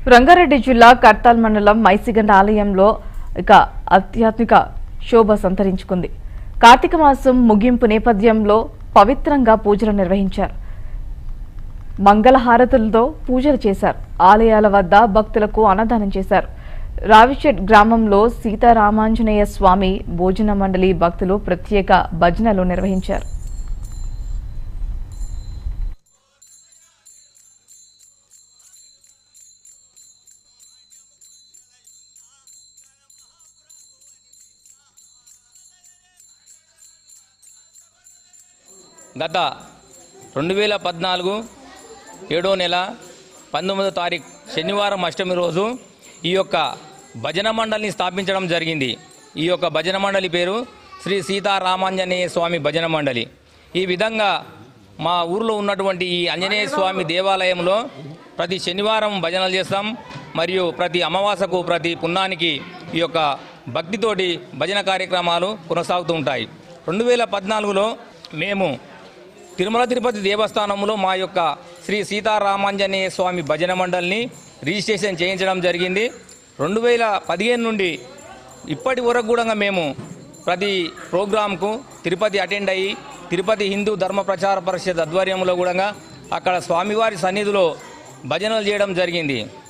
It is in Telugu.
రంగారెడ్డి జిల్లా కర్తాల్ మండలం మైసిగండ ఆలయంలో ఇక ఆధ్యాత్మిక శోభ సంతరించుకుంది కార్తీక మాసం ముగింపు నేపథ్యంలో పవిత్రంగా పూజలు నిర్వహించారు మంగళహారతులతో పూజలు చేశారు ఆలయాల వద్ద భక్తులకు అన్నదానం చేశారు రావిచెట్ గ్రామంలో సీతారామాంజనేయ స్వామి భోజన మండలి భక్తులు ప్రత్యేక భజనలు నిర్వహించారు గత రెండు వేల పద్నాలుగు ఏడో నెల పంతొమ్మిదో తారీఖు శనివారం అష్టమి రోజు ఈ యొక్క భజన మండలిని స్థాపించడం జరిగింది ఈ యొక్క భజన మండలి పేరు శ్రీ సీతారామాంజనేయ స్వామి భజన మండలి ఈ విధంగా మా ఊర్లో ఉన్నటువంటి ఈ ఆంజనేయ స్వామి దేవాలయంలో ప్రతి శనివారం భజనలు చేస్తాం మరియు ప్రతి అమావాసకు ప్రతి పున్నానికి ఈ యొక్క భక్తితోటి భజన కార్యక్రమాలు కొనసాగుతూ ఉంటాయి రెండు వేల పద్నాలుగులో మేము తిరుమల తిరుపతి దేవస్థానంలో మా యొక్క శ్రీ సీతారామాంజనేయ స్వామి భజన మండలిని రిజిస్ట్రేషన్ చేయించడం జరిగింది రెండు వేల పదిహేను నుండి ఇప్పటి వరకు కూడా మేము ప్రతి ప్రోగ్రాంకు తిరుపతి అటెండ్ అయ్యి తిరుపతి హిందూ ధర్మ ప్రచార పరిషత్ ఆధ్వర్యంలో కూడా అక్కడ స్వామివారి సన్నిధిలో భజనలు చేయడం జరిగింది